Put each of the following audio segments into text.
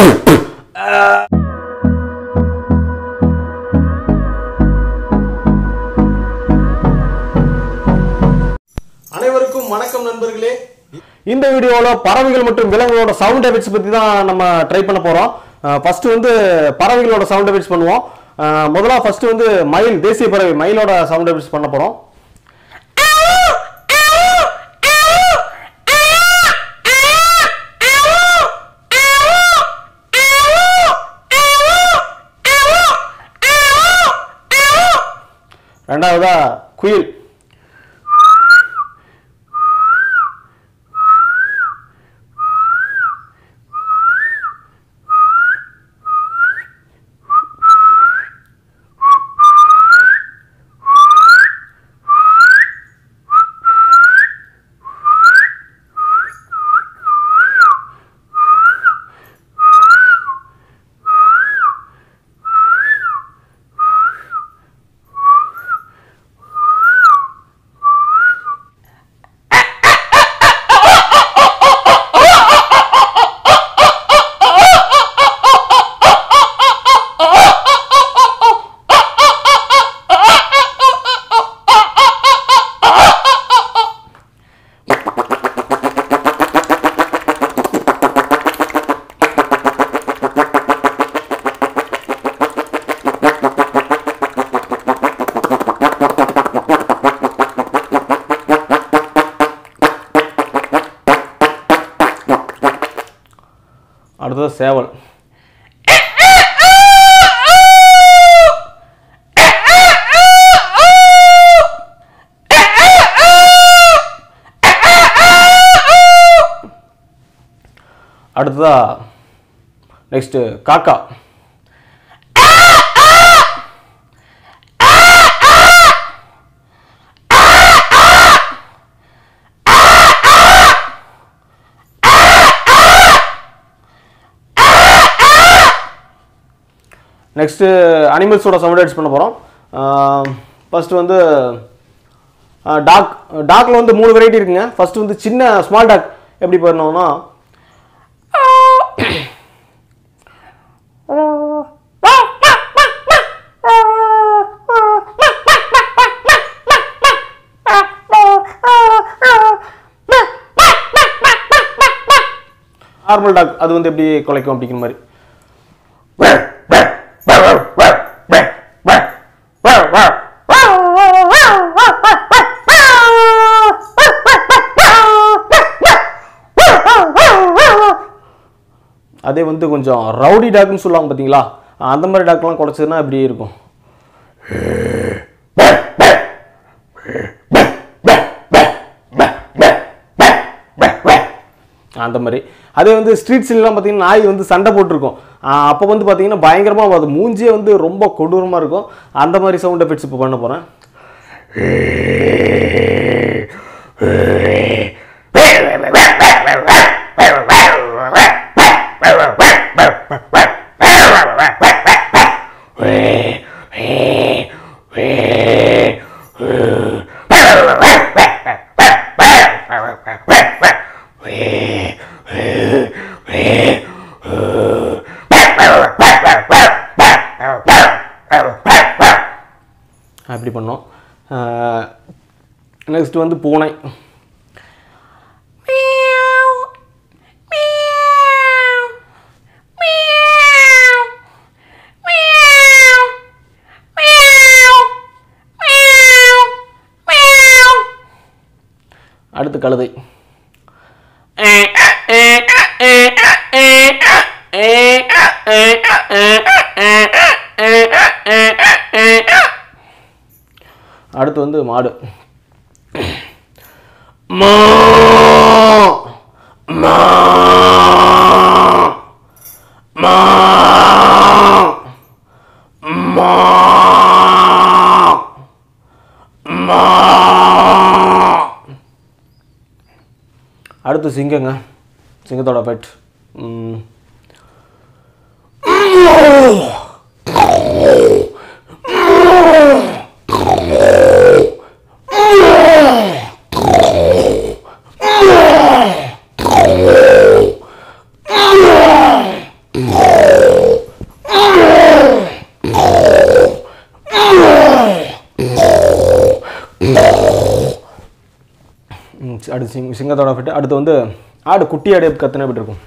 அனைவருக்கும் வணக்கம் நண்பர்களே இந்த வீடியோவில் பறவைகள் மற்றும் விலங்குகளோட சவுண்ட் எஃபெக்ட்ஸ் பற்றி தான் நம்ம ட்ரை பண்ண போகிறோம் ஃபர்ஸ்ட் வந்து பறவைகளோட சவுண்ட் எஃபெக்ட்ஸ் பண்ணுவோம் அஹ், முதல்ல ஃபர்ஸ்ட் வந்து மயில் தேசிய பறவை மயிலோட சவுண்ட் எஃபெக்ட்ஸ் பண்ண போகிறோம் ரெண்டாவதா குயில் அடுத்தது சேவல் அடுத்ததா நெக்ஸ்ட் காக்கா நெக்ஸ்ட்டு அனிமல்ஸோட சவுண்ட் எடிட்ஸ் பண்ண போகிறோம் ஃபர்ஸ்ட் வந்து டாக் டாக்ல வந்து மூணு வெரைட்டி இருக்குங்க ஃபர்ஸ்ட் வந்து சின்ன ஸ்மால் டாக் எப்படி பண்ணோம்னா நார்மல் டாக் அது வந்து எப்படி குலைக்கும் அப்படிங்கிற மாதிரி அதே வந்து கொஞ்சம் ரவுடி டாக்னு சொல்லுவாங்க பார்த்தீங்களா அந்த மாதிரி டாக்லாம் குறைச்சதுன்னா இப்படி இருக்கும் அந்த மாதிரி அதே வந்து ஸ்ட்ரீட்ஸ்லாம் பார்த்தீங்கன்னா நாய் வந்து சண்டை போட்டிருக்கும் அப்போ வந்து பார்த்தீங்கன்னா பயங்கரமாக அது மூஞ்சியே வந்து ரொம்ப கொடூரமாக இருக்கும் அந்த மாதிரி சவுண்ட் எஃபெக்ட்ஸ் இப்போ பண்ண போகிறேன் அப்படி பண்ணோம் நெக்ஸ்ட் வந்து பூனை அடுத்து கழுதை அடுத்து வந்து மாடு மா மா மா மா மா அடுத்து சிங்கங்க சிங்கத்தோட பெட் ம். சிங் சிங்கத்தோட ஃபிட் அடுத்து வந்து ஆடு குட்டி ஆடு கத்துனா எப்படி இருக்கும்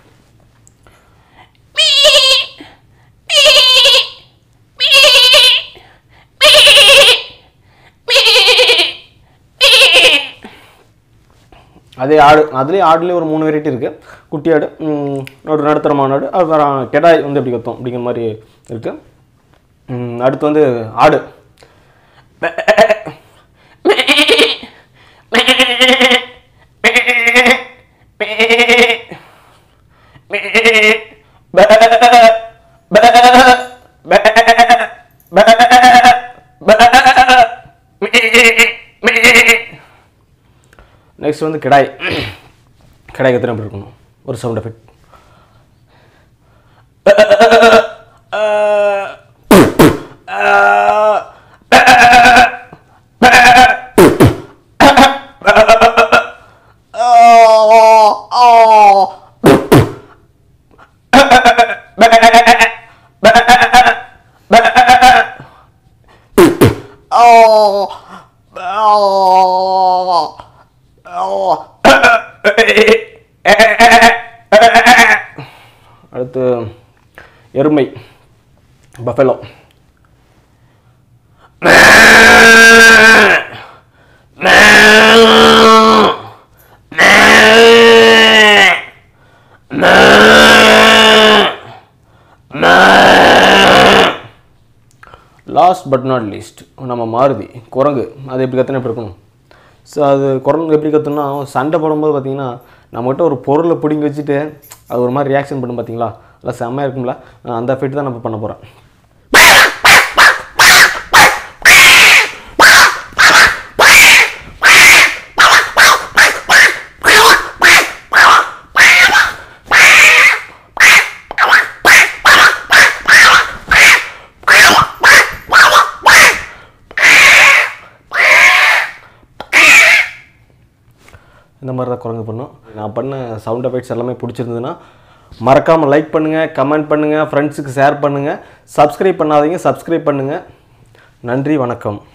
அதே ஆடு அதுலேயே ஆடுலேயே ஒரு மூணு வெரைட்டி இருக்குது குட்டி ஆடு ம், ஒரு நடுத்தரமான ஆடு அப்புறம் கெடாய் வந்து எப்படி கத்தும் அப்படிங்கிற மாதிரி இருக்குது அடுத்து வந்து ஆடு நெக்ஸ்ட் வந்து கிடாய் கிடாய் கத்துன எப்படி இருக்கணும் ஒரு சவுண்ட் எஃபெக்ட் அடுத்து எருமை buffalo last but not least நம்ம மாருதி குரங்கு அது எப்படி கற்றுனா எப்படி இருக்கணும் ஸோ அது குரங்கு எப்படி கற்றுனா சண்டை போடும்போது பார்த்தீங்கன்னா நம்மகிட்ட ஒரு பொருளை பிடிங்கி வச்சுட்டு அது ஒரு மாதிரி ரியாக்ஷன் பண்ணும் பார்த்தீங்களா அதெல்லாம் செம்மையாக இருக்கும்ல அஹ் அந்த ஃபிட் தான் நம்ம பண்ண போகிறேன் இந்த மாதிரி தான் குரங்கு பண்ணும் நான் பண்ண சவுண்ட் எஃபெக்ட்ஸ் எல்லாமே பிடிச்சிருந்ததுன்னா மறக்காமல் லைக் பண்ணுங்கள் கமெண்ட் பண்ணுங்கள் ஃப்ரெண்ட்ஸுக்கு ஷேர் பண்ணுங்கள் சப்ஸ்கிரைப் பண்ணாதீங்க சப்ஸ்கிரைப் பண்ணுங்கள் நன்றி வணக்கம்